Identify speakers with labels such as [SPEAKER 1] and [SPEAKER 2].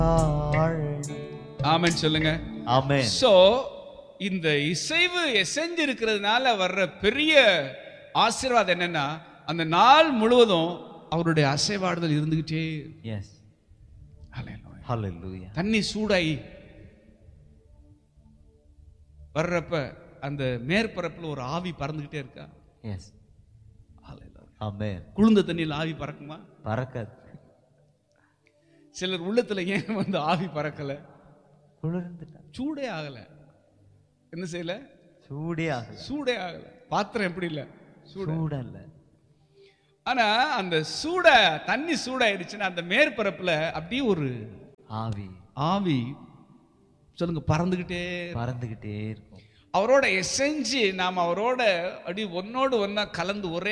[SPEAKER 1] ஆமென் சொல்லுங்க
[SPEAKER 2] ஆமென்
[SPEAKER 1] சோ இந்த இசைவு எசைஞ்சு இருக்கிறதுனால வர்ற பெரிய ஆசீர்வாதம் என்னன்னா அந்த நாள் முழுவதும் அவருடைய அசைவாடுதல் இருந்துகிட்டே
[SPEAKER 2] எஸ்
[SPEAKER 1] Hallelujah.
[SPEAKER 2] ஹalleluya
[SPEAKER 1] தண்ணி சூடாகி வர்றப்ப அந்த மேற்பரப்புல ஒரு ஆவி பறந்துகிட்டே இருக்கா
[SPEAKER 2] எஸ் ஆமென்
[SPEAKER 1] குளிர்ந்த தண்ணியில் ஆவி பறக்குமா
[SPEAKER 2] பறக்காது
[SPEAKER 1] சிலர் உள்ளத்துல ஏன் வந்து ஆவி பறக்கல
[SPEAKER 2] குளிர்ந்துட்டா
[SPEAKER 1] சூடே ஆகல என்ன செய்யல
[SPEAKER 2] சூடே ஆகல
[SPEAKER 1] சூடே ஆகல பாத்திரம் எப்படி இல்ல சூடு
[SPEAKER 2] சூடல்ல
[SPEAKER 1] ஆனா அந்த சூட தண்ணி சூடாயிடுச்சுன்னா அந்த மேற்பரப்புல அப்படியே ஒரு
[SPEAKER 2] ஆவி
[SPEAKER 1] ஆவி சொல்லுங்க பறந்துகிட்டே
[SPEAKER 2] பறந்துகிட்டே இருக்கும்
[SPEAKER 1] அவரோட எசைஞ்சு நாம் அவரோட அப்படி ஒன்னோடு ஒன்னா கலந்து ஒரே